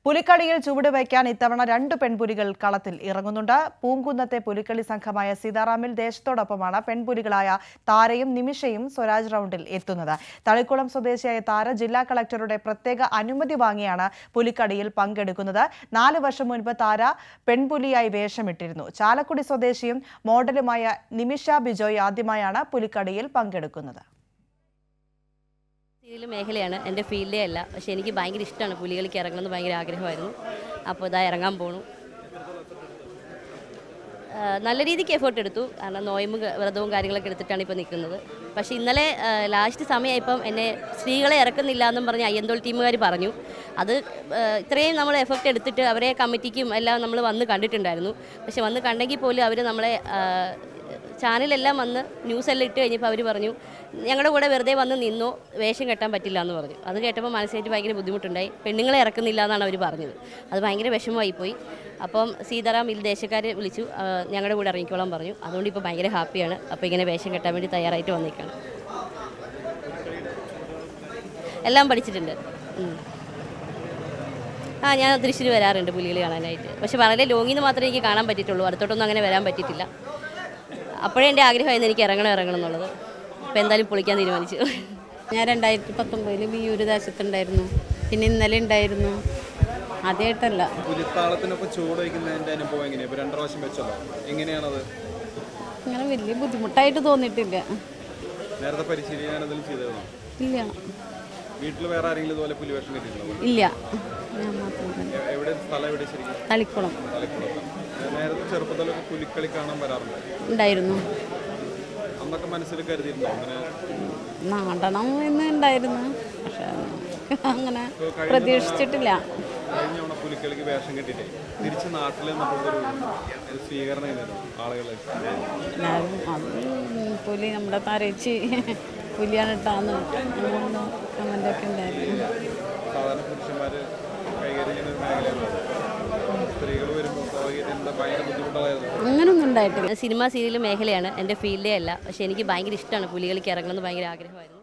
പുലിക്കളിയിൽ ചുവട് വയ്ക്കാൻ ഇത്തവണ രണ്ട് പെൺപുലികൾ കളത്തിൽ ഇറങ്ങുന്നുണ്ട് പൂങ്കുന്നത്തെ പുലിക്കളി സംഘമായ സീതാറാമിൽ ദേശത്തോടൊപ്പമാണ് പെൺപുലികളായ താരയും നിമിഷയും സ്വരാജ് റൗണ്ടിൽ എത്തുന്നത് തളിക്കുളം സ്വദേശിയായ താര ജില്ലാ കളക്ടറുടെ പ്രത്യേക അനുമതി വാങ്ങിയാണ് പുലിക്കളിയിൽ പങ്കെടുക്കുന്നത് നാല് വർഷം മുൻപ് താര പെൺപുലിയായി വേഷമിട്ടിരുന്നു ചാലക്കുടി സ്വദേശിയും മോഡലുമായ നിമിഷ ബിജോയ് ആദ്യമായാണ് പുലിക്കളിയിൽ പങ്കെടുക്കുന്നത് സീരിയൽ മേഖലയാണ് എൻ്റെ ഫീൽഡേ അല്ല പക്ഷേ എനിക്ക് ഭയങ്കര ഇഷ്ടമാണ് പുലികളിക്ക് ഇറങ്ങണമെന്ന് ഭയങ്കര ആഗ്രഹമായിരുന്നു അപ്പോൾ ഇതാ ഇറങ്ങാൻ പോണു ആ, നല്ല രീതിക്ക് എഫേർട്ട് എടുത്തു കാരണം നോയമ്പും ക- വ്രതവും കാര്യങ്ങളൊക്കെ എടുത്തിട്ടാണ് ഇപ്പോൾ നിൽക്കുന്നത് പക്ഷേ ഇന്നലെ ലാസ്റ്റ് സമയമായപ്പം എന്നെ സ്ത്രീകളെ ഇറക്കുന്നില്ല എന്നും പറഞ്ഞ് അയ്യന്തോൾ ടീമുകാർ പറഞ്ഞു അത് ആ, ഇത്രയും നമ്മൾ എഫക്റ്റ് എടുത്തിട്ട് അവരെ കമ്മിറ്റിക്കും എല്ലാം നമ്മൾ വന്ന് കണ്ടിട്ടുണ്ടായിരുന്നു പക്ഷെ വന്ന് കണ്ടെങ്കിൽ പോലും അവർ നമ്മളെ ആ, ചാനലെല്ലാം വന്ന് ന്യൂസെല്ലാം ഇട്ട് കഴിഞ്ഞപ്പോൾ അവർ പറഞ്ഞു ഞങ്ങളുടെ കൂടെ വെറുതെ വന്ന് നിന്നോ വേഷം കെട്ടാൻ പറ്റില്ല എന്ന് പറഞ്ഞു അത് കേട്ടപ്പോൾ മനസ്സിലായിട്ട് ഭയങ്കര ബുദ്ധിമുട്ടുണ്ടായി പെണ്ണുങ്ങളെ ഇറക്കുന്നില്ല എന്നാണ് അവർ പറഞ്ഞത് അത് ഭയങ്കര വിഷമമായി പോയി അപ്പം സീതാറാം ഇൽ ദേശക്കാരെ വിളിച്ചു ആ, ഞങ്ങളുടെ കൂടെ ഇറങ്ങിക്കോളാൻ പറഞ്ഞു അതുകൊണ്ട് ഇപ്പോൾ ഭയങ്കര ഹാപ്പിയാണ് അപ്പോൾ ഇങ്ങനെ വേഷം കെട്ടാൻ വേണ്ടി തയ്യാറായിട്ട് വന്നേക്കാണ് എല്ലാം പഠിച്ചിട്ടുണ്ട് ഉം. ആ ഞാൻ തൃശ്ശൂർ വരാറുണ്ട് പുലികൾ കാണാനായിട്ട് പക്ഷെ വളരെ ലോങ്ങിൽ നിന്ന് മാത്രമേ എനിക്ക് കാണാൻ പറ്റിയിട്ടുള്ളൂ അടുത്തോട്ടൊന്നും അങ്ങനെ വരാൻ പറ്റിയിട്ടില്ല അപ്പോഴേ എൻ്റെ ആഗ്രഹമായിരുന്നു എനിക്ക് ഇറങ്ങണം ഇറങ്ങണം എന്നുള്ളത് അപ്പോൾ എന്തായാലും പൊളിക്കാൻ തീരുമാനിച്ചു ഞാൻ രണ്ടായിരത്തി പത്തൊമ്പതിൽ വിയൂര് ദേശത്തുണ്ടായിരുന്നു പിന്നെ ഇന്നലെ ഉണ്ടായിരുന്നു ആദ്യമായിട്ടല്ല പുലിത്താളത്തിനൊപ്പം ചൂട് വയ്ക്കുന്നതിന്റെ അനുഭവം എങ്ങനെയാ ഇപ്പൊ രണ്ടു പ്രാവശ്യം വെച്ചല്ലോ എങ്ങനെയാണത് അങ്ങനെ വലിയ ബുദ്ധിമുട്ടായിട്ട് തോന്നിയിട്ടില്ല നേരത്തെ പരിശീലനം എന്തെങ്കിലും ചെയ്തിരുന്നോ ഇല്ല വീട്ടിൽ വേറെ ആരെങ്കിലും ഇതുപോലെ പുലിവേഷം കിട്ടിയിട്ടുണ്ടോ ഇല്ല ഞാൻ മാത്രം തന്നെ. എ- എവിടെ സ്ഥലം എവിടെ ശരിക്കും തളിക്കുളം തലക്കുളത്ത് നേരത്തെ ചെറുപ്പത്തിലൊക്കെ പുലിക്കളി കാണാൻ വരാറുണ്ട് ഉണ്ടായിരുന്നു അന്നൊക്കെ മനസ്സിൽ കരുതിയിരുന്നോ അങ്ങനെ നാടണം എന്ന് ഉണ്ടായിരുന്നു പക്ഷെ അങ്ങനെ പ്രതീക്ഷിച്ചിട്ടില്ല കഴിഞ്ഞ തവണ പുലിക്കളിക്ക് വേഷം കിട്ടിയിട്ടേ തിരിച്ച് നാട്ടിൽ നിന്നപ്പോഴൊരു ഒരു സ്വീകരണം ആയിരുന്നു ആളുകൾ എല്ലാവരും അത് പുലി നമ്മുടെ തരച്ച് പുലിയാണ് ഇട്ടാന്ന് കമൻ്റൊക്കെ ഉണ്ടായിരുന്നു സാധാരണ പുരുഷന്മാര് കൈകാര്യം ചെയ്യുന്ന ഒരു മേഖലയാണ് സ്ത്രീകൾ വരുമ്പോൾ സ്വാഭാവികമായിട്ട് എന്താ ഭയങ്കര ബുദ്ധിമുട്ടുള്ളതായിരുന്നു അങ്ങനൊന്നും ഉണ്ടായിട്ടില്ല സിനിമ സീരിയൽ മേഖലയാണ് എൻ്റെ ഫീൽഡേ അല്ല പക്ഷേ എനിക്ക് ഭയങ്കര ഇഷ്ടമാണ് പുലികളിക്ക് ഇറങ്ങണമെന്ന് ഭയങ്കര ആഗ്രഹമായിരുന്നു